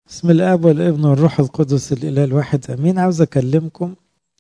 بسم الاب والابن والروح القدس الاله الواحد امين عاوز اكلمكم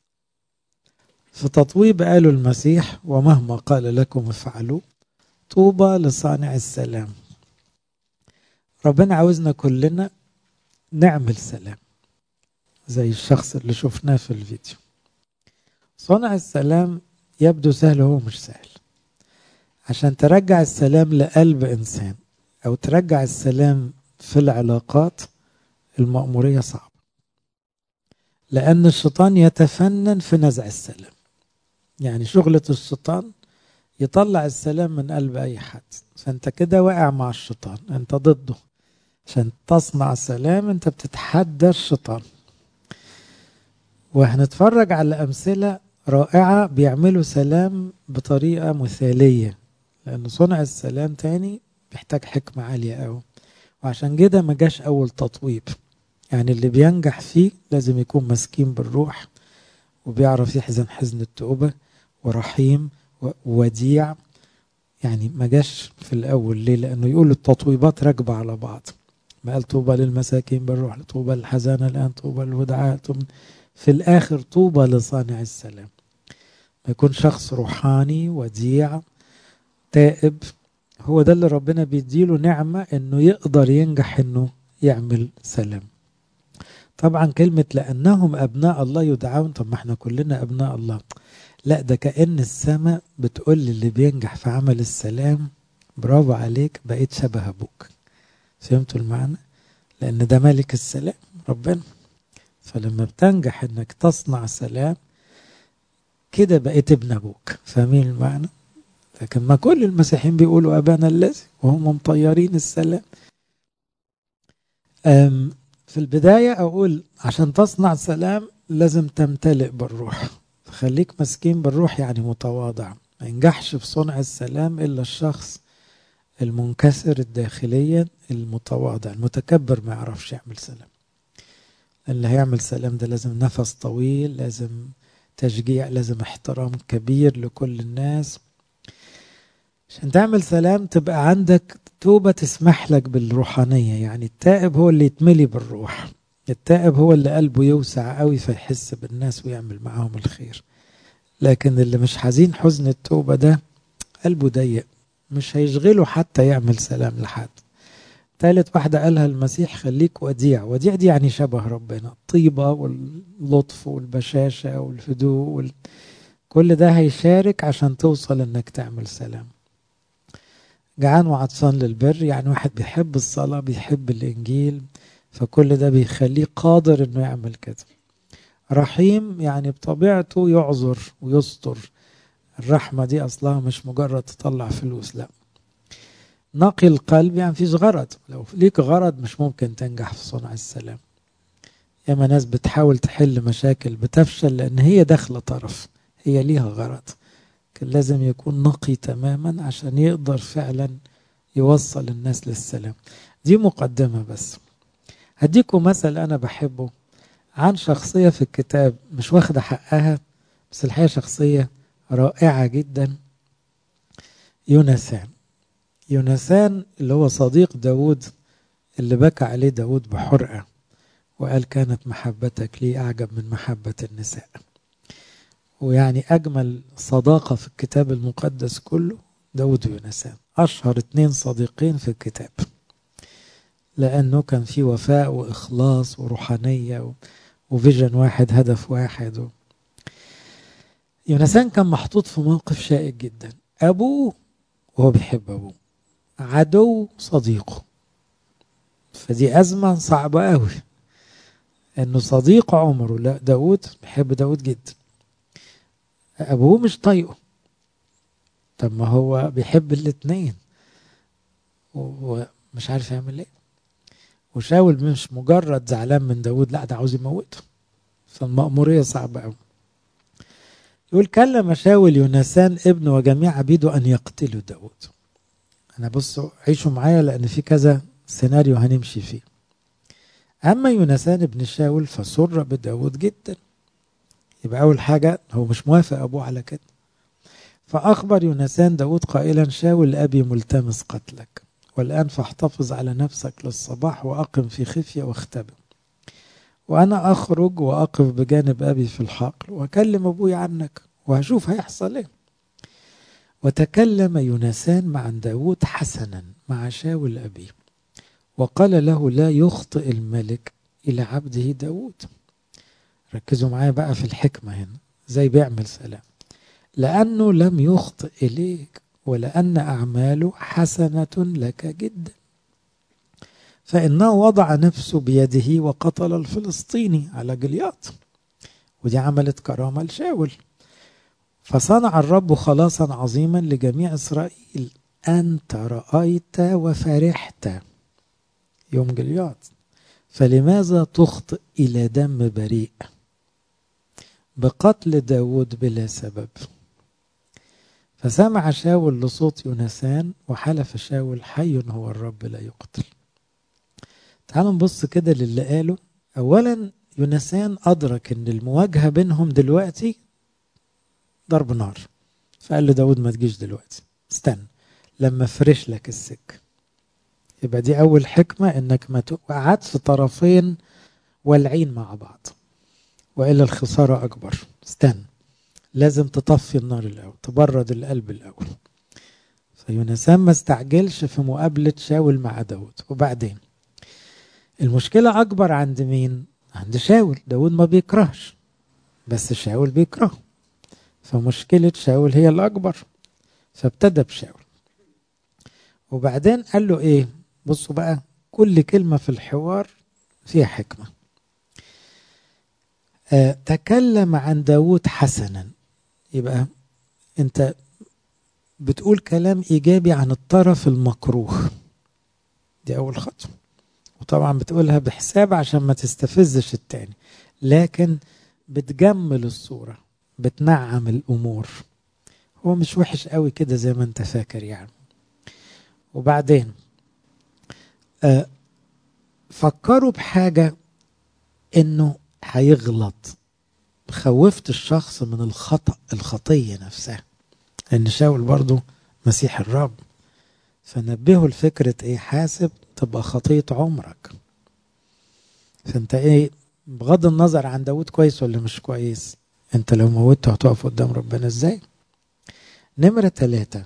في تطويب قاله المسيح ومهما قال لكم افعلوا طوبى لصانع السلام ربنا عاوزنا كلنا نعمل سلام زي الشخص اللي شفناه في الفيديو صنع السلام يبدو سهل هو مش سهل عشان ترجع السلام لقلب انسان او ترجع السلام في العلاقات المأمورية صعبة لأن الشيطان يتفنن في نزع السلام يعني شغلة الشيطان يطلع السلام من قلب أي حد فأنت كده واقع مع الشيطان أنت ضده عشان تصنع سلام أنت بتتحدى الشيطان وهنتفرج على أمثلة رائعة بيعملوا سلام بطريقة مثالية لأن صنع السلام تاني بيحتاج حكمة عالية أوي وعشان كده ما جاش أول تطويب يعني اللي بينجح فيه لازم يكون مسكين بالروح وبيعرف يحزن حزن التوبة ورحيم ووديع يعني ما جاش في الأول ليه لأنه يقول التطويبات راكبة على بعض ما قال طوبى للمساكين بالروح طوبى للحزانة الآن طوبى للودعاء في الآخر طوبى لصانع السلام ما يكون شخص روحاني وديع تائب هو ده اللي ربنا بيديله نعمة انه يقدر ينجح انه يعمل سلام طبعا كلمة لأنهم أبناء الله يدعون طب ما احنا كلنا أبناء الله لا ده كأن السماء بتقول اللي بينجح في عمل السلام برافو عليك بقيت شبه أبوك فهمتوا المعنى لأن ده ملك السلام ربنا فلما بتنجح انك تصنع سلام كده بقيت ابن أبوك فاهمين المعنى لكن ما كل المسيحيين بيقولوا أبانا الذي وهم مطيرين السلام في البداية أقول عشان تصنع سلام لازم تمتلئ بالروح خليك مسكين بالروح يعني متواضع ما ينجحش في صنع السلام إلا الشخص المنكسر الداخليا المتواضع المتكبر ما يعرفش يعمل سلام اللي هيعمل سلام ده لازم نفس طويل لازم تشجيع لازم احترام كبير لكل الناس عشان تعمل سلام تبقى عندك توبة تسمح لك بالروحانية يعني التائب هو اللي يتملي بالروح التائب هو اللي قلبه يوسع قوي فيحس بالناس ويعمل معاهم الخير لكن اللي مش حزين حزن التوبة ده قلبه ضيق مش هيشغله حتى يعمل سلام لحد ثالث واحدة قالها المسيح خليك وديع وديع دي يعني شبه ربنا الطيبة واللطف والبشاشة والهدوء وال... كل ده هيشارك عشان توصل انك تعمل سلام جعان وعطشان للبر يعني واحد بيحب الصلاة بيحب الإنجيل فكل ده بيخليه قادر إنه يعمل كده رحيم يعني بطبيعته يعذر ويستر الرحمة دي أصلها مش مجرد تطلع فلوس لا نقي القلب يعني فيش غرض لو ليك غرض مش ممكن تنجح في صنع السلام ياما ناس بتحاول تحل مشاكل بتفشل لأن هي داخلة طرف هي ليها غرض كان لازم يكون نقي تماما عشان يقدر فعلا يوصل الناس للسلام دي مقدمة بس هديكم مثل أنا بحبه عن شخصية في الكتاب مش واخدة حقها بس الحقيقة شخصية رائعة جدا يونسان يونسان اللي هو صديق داود اللي بكى عليه داود بحرقة وقال كانت محبتك لي أعجب من محبة النساء ويعني أجمل صداقة في الكتاب المقدس كله داود ويونسان أشهر اتنين صديقين في الكتاب لأنه كان في وفاء وإخلاص وروحانية وفيجن واحد هدف واحد و... يونسان كان محطوط في موقف شائك جدا أبوه وهو بيحب أبوه عدو صديقه فدي أزمة صعبة قوي إنه صديق عمره لا داود بيحب داود جدا ابوه مش طايقه طب ما هو بيحب الاتنين ومش عارف يعمل ايه وشاول مش مجرد زعلان من داود لا ده عاوز يموته فالمأمورية صعبة قوي يقول كلم شاول يونسان ابن وجميع عبيده أن يقتلوا داود أنا بصوا عيشوا معايا لأن في كذا سيناريو هنمشي فيه أما يونسان ابن شاول فسر بداود جدا يبقى أول حاجة هو مش موافق أبوه على كده فأخبر يونسان داود قائلا شاول أبي ملتمس قتلك والآن فاحتفظ على نفسك للصباح وأقم في خفية واختبئ وأنا أخرج وأقف بجانب أبي في الحقل وأكلم أبوي عنك وهشوف هيحصل إيه وتكلم يونسان مع داود حسنا مع شاول أبيه وقال له لا يخطئ الملك إلى عبده داود ركزوا معايا بقى في الحكمة هنا زي بيعمل سلام لأنه لم يخطئ إليك ولأن أعماله حسنة لك جدا فإنه وضع نفسه بيده وقتل الفلسطيني على جلياط ودي عملت كرامة لشاول فصنع الرب خلاصا عظيما لجميع إسرائيل أنت رأيت وفرحت يوم جلياط فلماذا تخطئ إلى دم بريء بقتل داود بلا سبب فسمع شاول لصوت يونسان وحلف شاول حي هو الرب لا يقتل تعالوا نبص كده للي قاله اولا يونسان ادرك ان المواجهه بينهم دلوقتي ضرب نار فقال لداود ما تجيش دلوقتي استنى لما فرش لك السك يبقى دي اول حكمه انك ما تقعد في طرفين والعين مع بعض والا الخساره اكبر استنى لازم تطفي النار الاول تبرد القلب الاول فيونسان ما استعجلش في مقابله شاول مع داود وبعدين المشكلة أكبر عند مين؟ عند شاول داود ما بيكرهش بس شاول بيكره فمشكلة شاول هي الأكبر فابتدى بشاول وبعدين قال له إيه بصوا بقى كل كلمة في الحوار فيها حكمة آه تكلم عن داود حسنا يبقى أنت بتقول كلام إيجابي عن الطرف المكروه دي أول خطوة وطبعا بتقولها بحساب عشان ما تستفزش التاني لكن بتجمل الصورة بتنعم الأمور هو مش وحش قوي كده زي ما انت فاكر يعني وبعدين آه فكروا بحاجة انه هيغلط خوفت الشخص من الخطأ الخطية نفسها لأن شاول برضو مسيح الرب فنبهوا لفكرة ايه حاسب تبقى خطية عمرك فانت ايه بغض النظر عن داود كويس ولا مش كويس انت لو موته هتقف قدام ربنا ازاي نمرة ثلاثة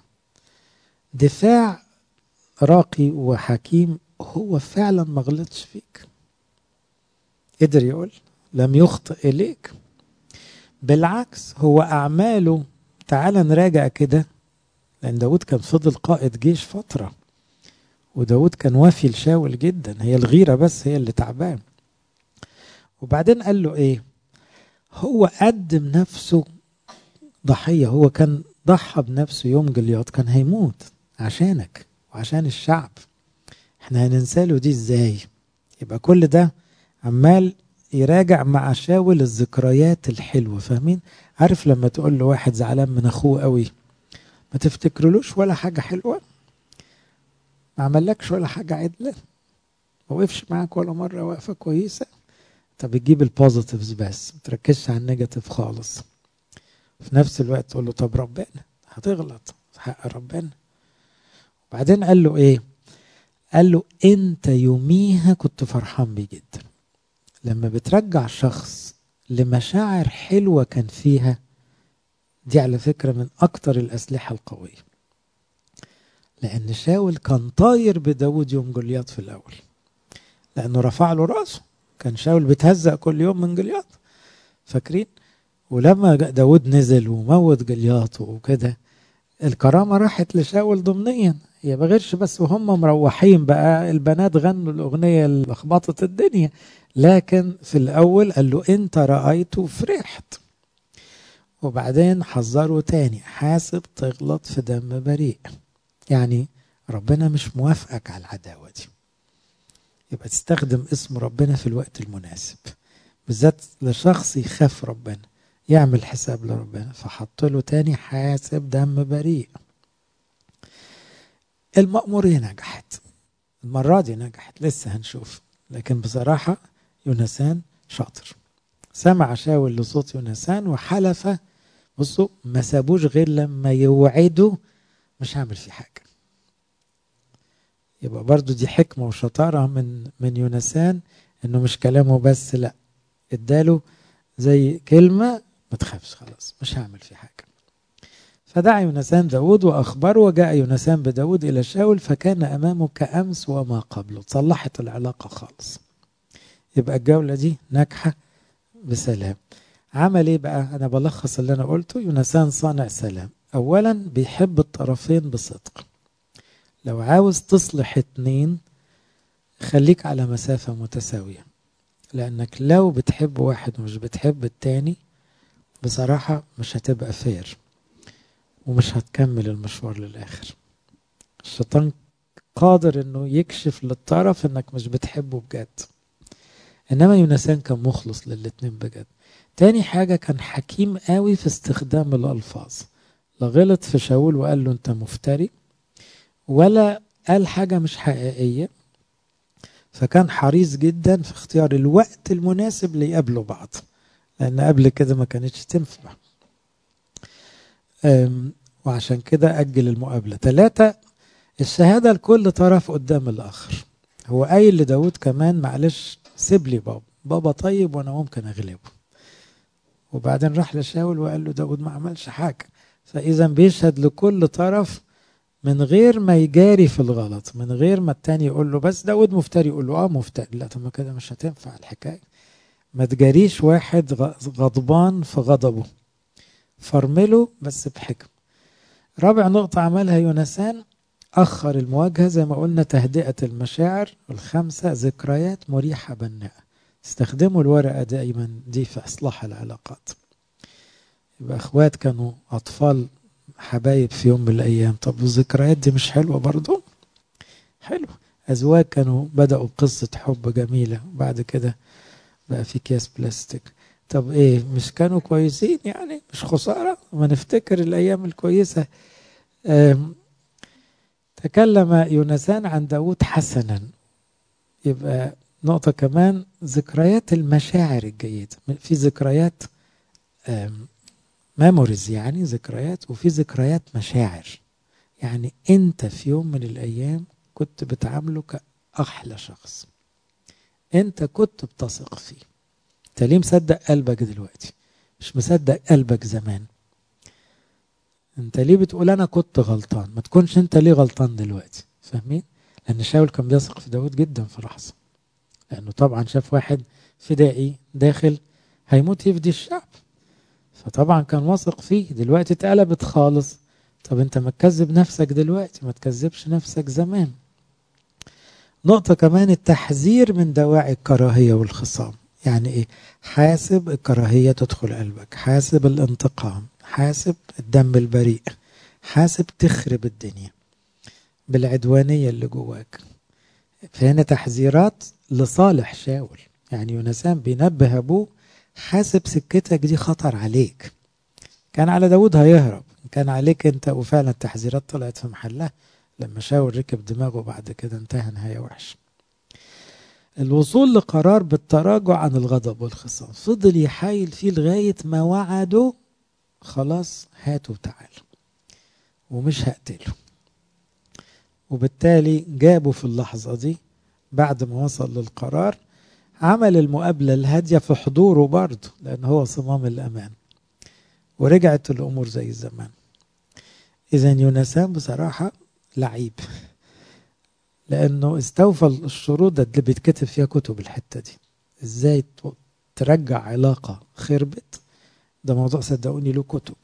دفاع راقي وحكيم هو فعلا ما غلطش فيك قدر يقول لم يخطئ إليك بالعكس هو أعماله تعال نراجع كده لأن داود كان فضل قائد جيش فترة وداود كان وافي لشاول جدا هي الغيرة بس هي اللي تعبان وبعدين قال له ايه هو قدم نفسه ضحية هو كان ضحى بنفسه يوم جلياط كان هيموت عشانك وعشان الشعب احنا هننسى له دي ازاي يبقى كل ده عمال يراجع مع شاول الذكريات الحلوة فاهمين عارف لما تقول له واحد زعلان من اخوه قوي ما تفتكرلوش ولا حاجة حلوة ما عملكش ولا حاجة عدلة ما وقفش معاك ولا مرة وقفة كويسة انت بتجيب البوزيتيفز بس ما تركزش على النيجاتيف خالص في نفس الوقت تقول له طب ربنا هتغلط في حق ربنا وبعدين قال له ايه قال له انت يوميها كنت فرحان بيه جدا لما بترجع شخص لمشاعر حلوة كان فيها دي على فكرة من أكتر الأسلحة القوية لأن شاول كان طاير بداود يوم جولياط في الأول لأنه رفع له رأسه كان شاول بيتهزق كل يوم من جولياط فاكرين ولما داود نزل وموت جلياط وكده الكرامة راحت لشاول ضمنيا هي بغيرش بس وهم مروحين بقى البنات غنوا الأغنية اللي لخبطت الدنيا لكن في الأول قال له أنت رأيت وفرحت وبعدين حذره تاني حاسب تغلط في دم بريء يعني ربنا مش موافقك على العداوة دي يبقى تستخدم اسم ربنا في الوقت المناسب بالذات لشخص يخاف ربنا يعمل حساب لربنا فحط له تاني حاسب دم بريء المأمورية نجحت المرة دي نجحت لسه هنشوف لكن بصراحة يونسان شاطر سمع شاول لصوت يونسان وحلف بصوا ما سابوش غير لما يوعدوا مش هعمل فيه حاجة يبقى برضو دي حكمة وشطارة من من يونسان انه مش كلامه بس لا اداله زي كلمة ما تخافش خلاص مش هعمل في حاجة فدعا يونسان داود وأخبره وجاء يونسان بداود إلى شاول فكان أمامه كأمس وما قبله تصلحت العلاقة خالص يبقى الجولة دي ناجحة بسلام عمل ايه بقى انا بلخص اللي انا قلته يونسان صانع سلام اولا بيحب الطرفين بصدق لو عاوز تصلح اتنين خليك على مسافة متساوية لانك لو بتحب واحد ومش بتحب التاني بصراحة مش هتبقى فير ومش هتكمل المشوار للآخر الشيطان قادر انه يكشف للطرف انك مش بتحبه بجد انما يونسان كان مخلص للاتنين بجد تاني حاجة كان حكيم قوي في استخدام الألفاظ لا غلط في شاول وقال له أنت مفتري ولا قال حاجة مش حقيقية فكان حريص جدا في اختيار الوقت المناسب ليقابلوا بعض لأن قبل كده ما كانتش تنفع وعشان كده أجل المقابلة ثلاثة الشهادة لكل طرف قدام الآخر هو قايل لداود كمان معلش سيب لي بابا بابا طيب وأنا ممكن أغلبه وبعدين راح لشاول وقال له داود ما عملش حاجة فإذا بيشهد لكل طرف من غير ما يجاري في الغلط من غير ما التاني يقول له بس داود مفتري يقول له اه مفتري لا طب ما كده مش هتنفع الحكاية ما تجاريش واحد غضبان في غضبه فرمله بس بحكم رابع نقطة عملها يونسان أخر المواجهة زي ما قلنا تهدئة المشاعر الخمسة ذكريات مريحة بناءة استخدموا الورقة دائما دي في إصلاح العلاقات يبقى أخوات كانوا أطفال حبايب في يوم من الأيام طب الذكريات دي مش حلوة برضو حلو أزواج كانوا بدأوا بقصة حب جميلة بعد كده بقى في كيس بلاستيك طب ايه مش كانوا كويسين يعني مش خسارة ما نفتكر الأيام الكويسة تكلم يونسان عن داود حسنا يبقى نقطة كمان ذكريات المشاعر الجيدة في ذكريات ميموريز يعني ذكريات وفي ذكريات مشاعر يعني انت في يوم من الايام كنت بتعامله كأحلى شخص انت كنت بتثق فيه انت ليه مصدق قلبك دلوقتي مش مصدق قلبك زمان انت ليه بتقول انا كنت غلطان ما تكونش انت ليه غلطان دلوقتي فاهمين لان شاول كان بيثق في داود جدا في لحظه لانه طبعا شاف واحد فدائي داخل هيموت يفدي الشعب فطبعا كان واثق فيه دلوقتي اتقلبت خالص طب انت ما تكذب نفسك دلوقتي ما تكذبش نفسك زمان نقطة كمان التحذير من دواعي الكراهية والخصام يعني ايه حاسب الكراهية تدخل قلبك حاسب الانتقام حاسب الدم البريء حاسب تخرب الدنيا بالعدوانية اللي جواك فهنا تحذيرات لصالح شاول يعني يونسان بينبه ابوه حاسب سكتك دي خطر عليك كان على داود هيهرب كان عليك انت وفعلا التحذيرات طلعت في محلها لما شاول ركب دماغه بعد كده انتهى نهاية وحش الوصول لقرار بالتراجع عن الغضب والخصام فضل يحايل فيه لغاية ما وعده خلاص هاته تعال ومش هقتله وبالتالي جابه في اللحظة دي بعد ما وصل للقرار عمل المقابلة الهادية في حضوره برضه لأن هو صمام الأمان ورجعت الأمور زي زمان إذا يونسان بصراحة لعيب لأنه استوفى الشروط ده اللي بيتكتب فيها كتب الحتة دي إزاي ترجع علاقة خربت ده موضوع صدقوني له كتب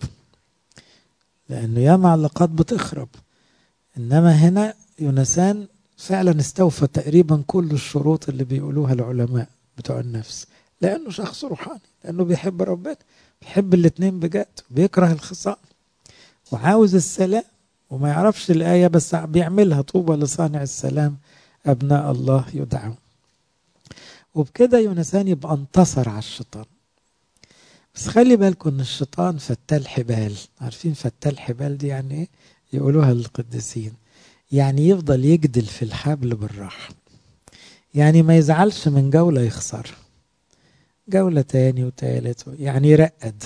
لأنه ياما علاقات بتخرب إنما هنا يونسان فعلا استوفى تقريبا كل الشروط اللي بيقولوها العلماء بتوع النفس لأنه شخص روحاني لأنه بيحب ربنا بيحب الاتنين بجد بيكره الخصام وعاوز السلام وما يعرفش الآية بس بيعملها طوبى لصانع السلام أبناء الله يدعون وبكده يونسان يبقى انتصر على الشيطان بس خلي بالكم ان الشيطان فتال حبال عارفين فتال حبال دي يعني ايه يقولوها للقديسين يعني يفضل يجدل في الحبل بالراحة يعني ما يزعلش من جولة يخسر جولة تاني وتالت يعني يرقد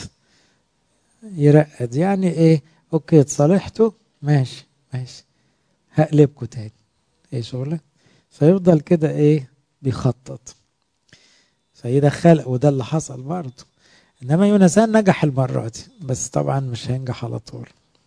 يرقد يعني ايه اوكي اتصالحتوا ماشي ماشي هقلبكوا تاني ايه شغلك فيفضل كده ايه بيخطط فيدخل وده اللي حصل برضه انما يونسان نجح المره دي بس طبعا مش هينجح على طول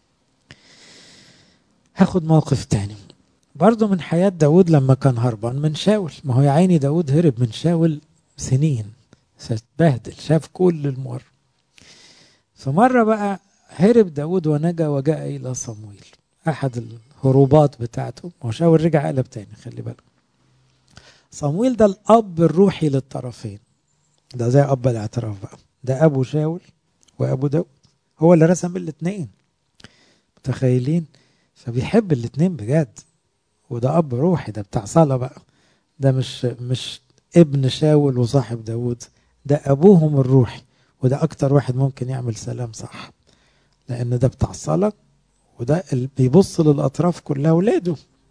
هاخد موقف تاني برضه من حياة داود لما كان هربان من شاول ما هو يا عيني داود هرب من شاول سنين فتبهدل شاف كل المر فمرة بقى هرب داود ونجا وجاء إلى صمويل أحد الهروبات بتاعته ما هو شاول رجع قلب تاني خلي بالك صمويل ده الأب الروحي للطرفين ده زي أب الاعتراف بقى ده أبو شاول وأبو داود هو اللي رسم الاتنين متخيلين فبيحب الاتنين بجد وده أب روحي ده بتاع صلاة بقى ده مش مش ابن شاول وصاحب داود ده أبوهم الروحي وده أكتر واحد ممكن يعمل سلام صح لأن ده بتاع صلاة وده اللي بيبص للأطراف كلها ولاده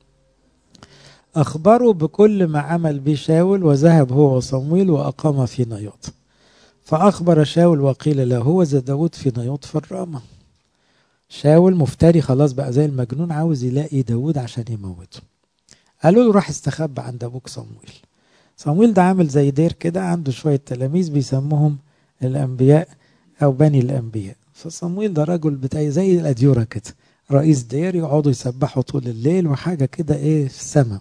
أخبروا بكل ما عمل به شاول وذهب هو وصمويل وأقام في نيوط فأخبر شاول وقيل له هو ذا داود في نيوط في الرامة شاول مفتري خلاص بقى زي المجنون عاوز يلاقي داود عشان يموته قالوا له راح استخبى عند أبوك صمويل صمويل ده عامل زي دير كده عنده شوية تلاميذ بيسموهم الأنبياء أو بني الأنبياء فصمويل ده رجل بتاعي زي الأديورة كده رئيس دير يقعدوا يسبحوا طول الليل وحاجة كده إيه في السماء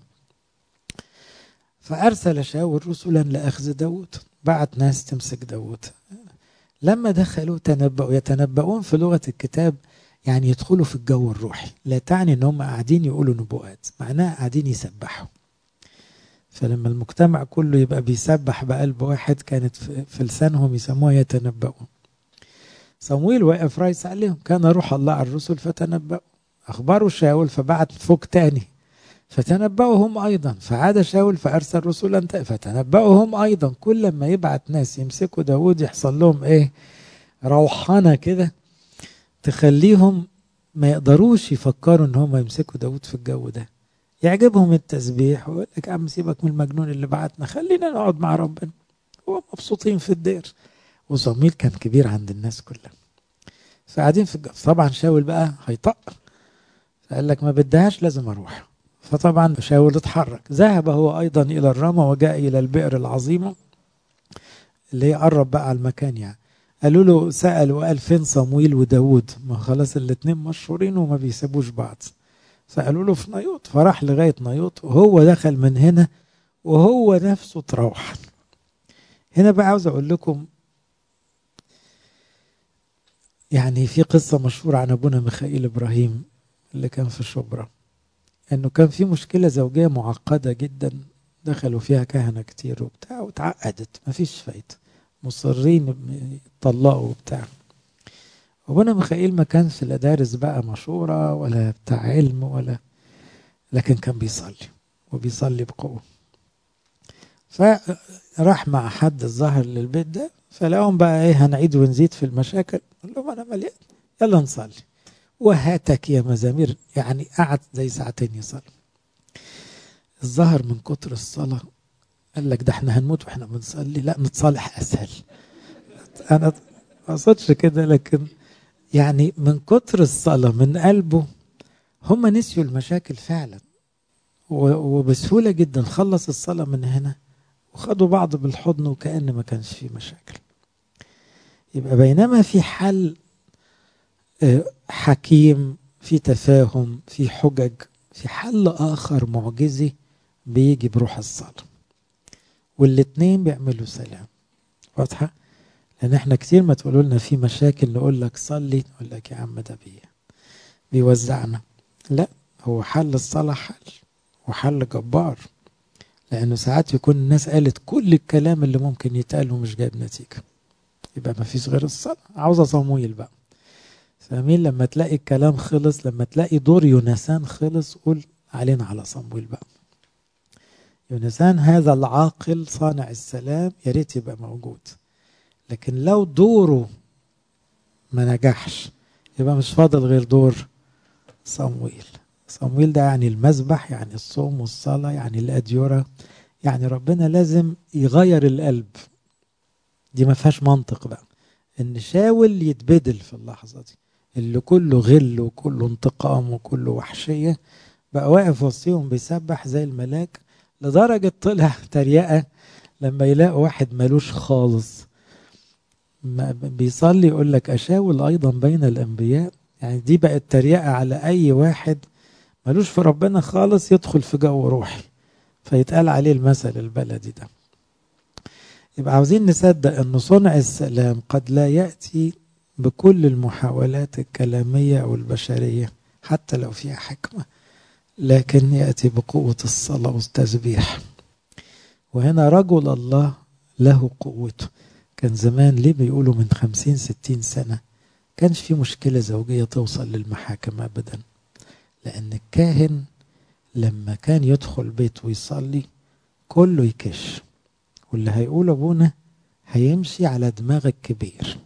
فأرسل شاول رسلا لأخذ داود بعت ناس تمسك داود لما دخلوا تنبأوا يتنبؤون في لغة الكتاب يعني يدخلوا في الجو الروحي لا تعني ان هم قاعدين يقولوا نبوءات معناها قاعدين يسبحوا فلما المجتمع كله يبقى بيسبح بقلب واحد كانت في لسانهم يسموها يتنبؤون صمويل واقف رايس عليهم كان روح الله على الرسل فتنبأوا أخبروا شاول فبعت فوق تاني فتنبأوا هم أيضا فعاد شاول فأرسل رسولا فتنبأوا هم أيضا كل ما يبعت ناس يمسكوا داود يحصل لهم إيه روحانة كده تخليهم ما يقدروش يفكروا ان هم يمسكوا داود في الجو ده يعجبهم التسبيح ويقول لك عم سيبك من المجنون اللي بعتنا خلينا نقعد مع ربنا هو مبسوطين في الدير وصميل كان كبير عند الناس كلها فقاعدين في الجو طبعا شاول بقى هيطق فقال لك ما بدهاش لازم اروح فطبعا شاول اتحرك ذهب هو ايضا الى الرمى وجاء الى البئر العظيمه اللي هي قرب بقى على المكان يعني قالوا له سأل وقال فين صمويل وداود ما خلاص الاتنين مشهورين وما بيسيبوش بعض فقالوا له في نيوط فراح لغاية نيوط وهو دخل من هنا وهو نفسه تروح هنا بقى عاوز اقول لكم يعني في قصة مشهورة عن ابونا ميخائيل ابراهيم اللي كان في شبرا انه كان في مشكلة زوجية معقدة جدا دخلوا فيها كهنة كتير وبتاع وتعقدت مفيش فايدة مصرين يطلقوا وبتاع ابونا ميخائيل ما كانش لا دارس بقى مشورة ولا بتاع علم ولا لكن كان بيصلي وبيصلي بقوة فراح مع حد الظاهر للبيت ده فلاقوهم بقى ايه هنعيد ونزيد في المشاكل قال لهم انا مليان يلا نصلي وهاتك يا مزامير يعني قعد زي ساعتين يصلي الظاهر من كتر الصلاة قال لك ده احنا هنموت واحنا بنصلي لا نتصالح اسهل انا ما اقصدش كده لكن يعني من كتر الصلاة من قلبه هم نسيوا المشاكل فعلا وبسهولة جدا خلص الصلاة من هنا وخدوا بعض بالحضن وكأن ما كانش في مشاكل يبقى بينما في حل حكيم في تفاهم في حجج في حل آخر معجزي بيجي بروح الصلاة والاتنين بيعملوا سلام واضحة؟ لأن احنا كتير ما تقولوا لنا في مشاكل نقول لك صلي نقول لك يا عم ده بي بيوزعنا لا هو حل الصلاة حل وحل جبار لأنه ساعات يكون الناس قالت كل الكلام اللي ممكن يتقال ومش جايب نتيجة يبقى ما فيش غير الصلاة عاوزة صمويل بقى فاهمين لما تلاقي الكلام خلص لما تلاقي دور يونسان خلص قول علينا على صمويل بقى يونسان هذا العاقل صانع السلام يا ريت يبقى موجود لكن لو دوره ما نجحش يبقى مش فاضل غير دور صمويل صمويل ده يعني المذبح يعني الصوم والصلاة يعني الأديرة يعني ربنا لازم يغير القلب دي ما فيهاش منطق بقى ان شاول يتبدل في اللحظة دي اللي كله غل وكله انتقام وكله وحشية بقى واقف وسطيهم بيسبح زي الملاك لدرجة طلع تريقة لما يلاقوا واحد ملوش خالص بيصلي يقول لك أشاول أيضا بين الأنبياء يعني دي بقت تريقة على أي واحد ملوش في ربنا خالص يدخل في جو روحي فيتقال عليه المثل البلدي ده يبقى عاوزين نصدق أن صنع السلام قد لا يأتي بكل المحاولات الكلامية أو البشرية حتى لو فيها حكمة لكن يأتي بقوة الصلاة والتسبيح وهنا رجل الله له قوته كان زمان ليه بيقولوا من خمسين ستين سنة كانش في مشكلة زوجية توصل للمحاكم أبدا لأن الكاهن لما كان يدخل بيت ويصلي كله يكش واللي هيقول أبونا هيمشي على دماغ الكبير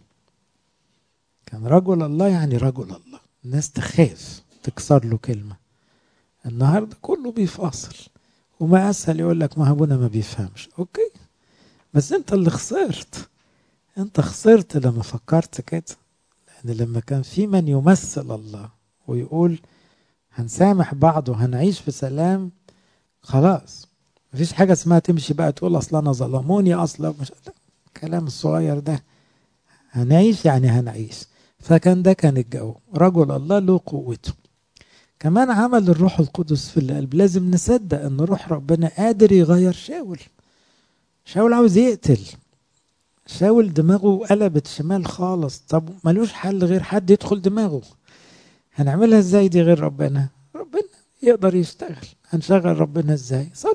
كان رجل الله يعني رجل الله الناس تخاف تكسر له كلمة النهاردة كله بيفاصل وما أسهل يقول لك ما أبونا ما بيفهمش أوكي بس أنت اللي خسرت أنت خسرت لما فكرت كده لأن لما كان في من يمثل الله ويقول هنسامح بعض وهنعيش في سلام خلاص مفيش حاجة اسمها تمشي بقى تقول أصل أنا ظلموني أصلا مش لا. الكلام الصغير ده هنعيش يعني هنعيش فكان ده كان الجو رجل الله له قوته كمان عمل الروح القدس في القلب لازم نصدق ان روح ربنا قادر يغير شاول شاول عاوز يقتل شاول دماغه قلبت شمال خالص طب ملوش حل غير حد يدخل دماغه هنعملها ازاي دي غير ربنا ربنا يقدر يشتغل هنشغل ربنا ازاي صلي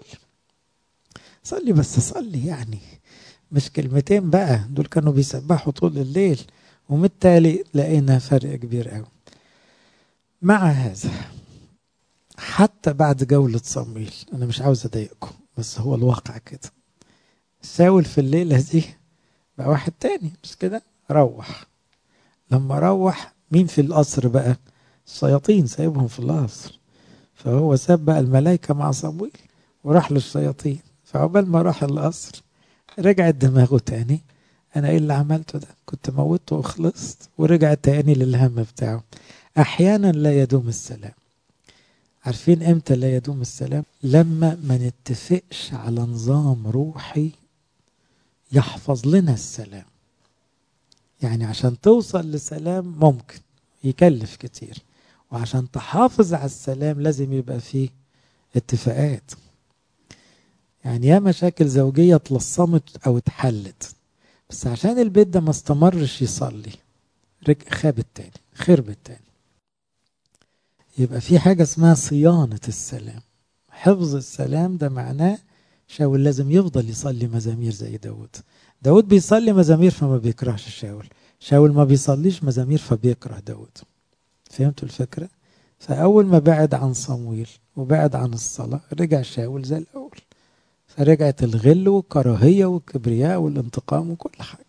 صلي بس صلي يعني مش كلمتين بقى دول كانوا بيسبحوا طول الليل وبالتالي لقينا فرق كبير قوي مع هذا حتى بعد جولة صمويل أنا مش عاوز أضايقكم بس هو الواقع كده ساول في الليلة دي بقى واحد تاني مش كده روح لما روح مين في القصر بقى الشياطين سايبهم في القصر فهو ساب بقى الملائكة مع صمويل وراح للشياطين فعقبال ما راح القصر رجعت دماغه تاني انا ايه اللي عملته ده كنت موته وخلصت ورجع تاني للهم بتاعه احيانا لا يدوم السلام عارفين امتى لا يدوم السلام لما ما نتفقش على نظام روحي يحفظ لنا السلام يعني عشان توصل لسلام ممكن يكلف كتير وعشان تحافظ على السلام لازم يبقى فيه اتفاقات يعني يا مشاكل زوجية اتلصمت أو اتحلت بس عشان البيت ده ما استمرش يصلي خاب التاني خرب التاني يبقى في حاجة اسمها صيانة السلام حفظ السلام ده معناه شاول لازم يفضل يصلي مزامير زي داود داود بيصلي مزامير فما بيكرهش شاول شاول ما بيصليش مزامير فبيكره داود فهمتوا الفكرة فأول ما بعد عن صمويل وبعد عن الصلاة رجع شاول زي الأول فرجعت الغل والكراهية والكبرياء والانتقام وكل حاجة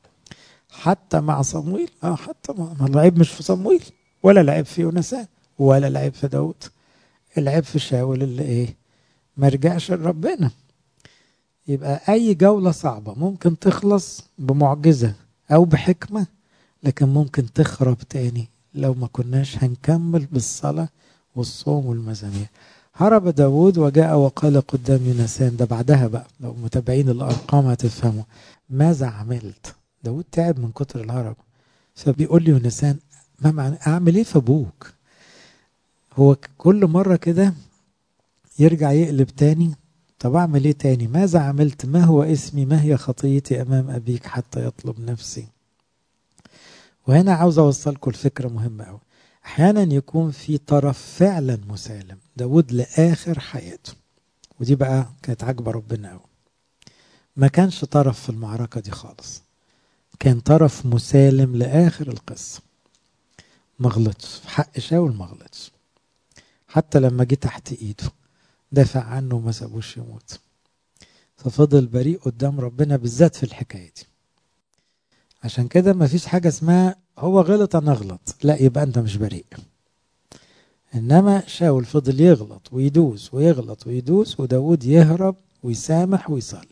حتى مع صمويل اه حتى ما العيب مش في صمويل ولا العيب في يونسان ولا العيب في داود العيب في شاول اللي ايه ما رجعش لربنا يبقى اي جولة صعبة ممكن تخلص بمعجزة او بحكمة لكن ممكن تخرب تاني لو ما كناش هنكمل بالصلاة والصوم والمزامير هرب داود وجاء وقال قدام يونسان ده بعدها بقى لو متابعين الأرقام هتفهموا ماذا عملت داود تعب من كتر الهرب فبيقول لي يونسان ما معنى أعمل إيه في أبوك هو كل مرة كده يرجع يقلب تاني طب أعمل إيه تاني ماذا عملت ما هو اسمي ما هي خطيتي أمام أبيك حتى يطلب نفسي وهنا عاوز أوصلكم الفكرة مهمة أوي أحيانا يكون في طرف فعلا مسالم داود لآخر حياته ودي بقى كانت عاجبة ربنا أوي ما كانش طرف في المعركة دي خالص كان طرف مسالم لآخر القصة ما غلطش في حق شاول ما غلطش حتى لما جه تحت ايده دافع عنه وما سابوش يموت ففضل بريء قدام ربنا بالذات في الحكايه دي عشان كده ما فيش حاجه اسمها هو غلط انا اغلط لا يبقى انت مش بريء انما شاول فضل يغلط ويدوس ويغلط ويدوس وداود يهرب ويسامح ويصلي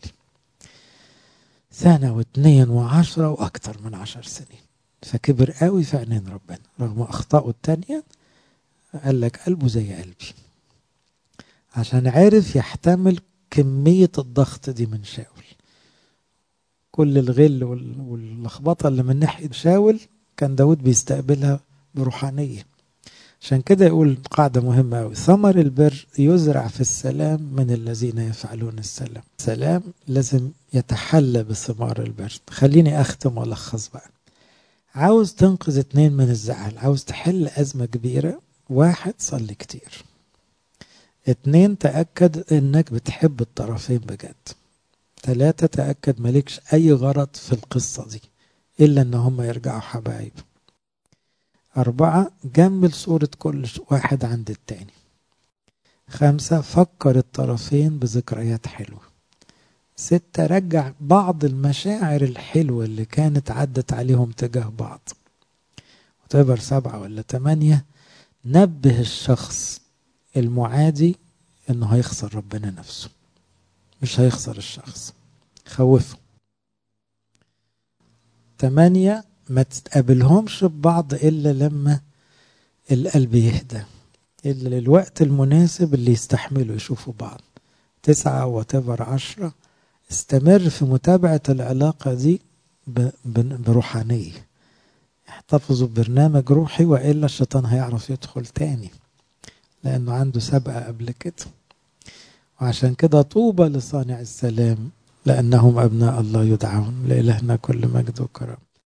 سنة واثنين وعشرة وأكتر من عشر سنين فكبر قوي في عينين ربنا رغم أخطائه التانية قال لك قلبه زي قلبي عشان عرف يحتمل كمية الضغط دي من شاول كل الغل واللخبطة اللي من ناحية شاول كان داود بيستقبلها بروحانية عشان كده يقول قاعدة مهمة أوي ثمر البر يزرع في السلام من الذين يفعلون السلام السلام لازم يتحلى بثمار البر خليني أختم وألخص بقى عاوز تنقذ اتنين من الزعل عاوز تحل أزمة كبيرة واحد صلي كتير اتنين تأكد انك بتحب الطرفين بجد تلاتة تأكد مالكش أي غرض في القصة دي إلا إن هم يرجعوا حبايب أربعة جمل صورة كل واحد عند التاني خمسة فكر الطرفين بذكريات حلوة ستة رجع بعض المشاعر الحلوة اللي كانت عدت عليهم تجاه بعض وتبر سبعة ولا تمانية نبه الشخص المعادي انه هيخسر ربنا نفسه مش هيخسر الشخص خوفه تمانية ما تتقابلهمش ببعض إلا لما القلب يهدى إلا للوقت المناسب اللي يستحملوا يشوفوا بعض تسعة وتبر عشرة استمر في متابعة العلاقة دي بروحانية احتفظوا ببرنامج روحي وإلا الشيطان هيعرف يدخل تاني لأنه عنده سبقة قبل كده وعشان كده طوبى لصانع السلام لأنهم أبناء الله يدعون لإلهنا كل مجد وكرم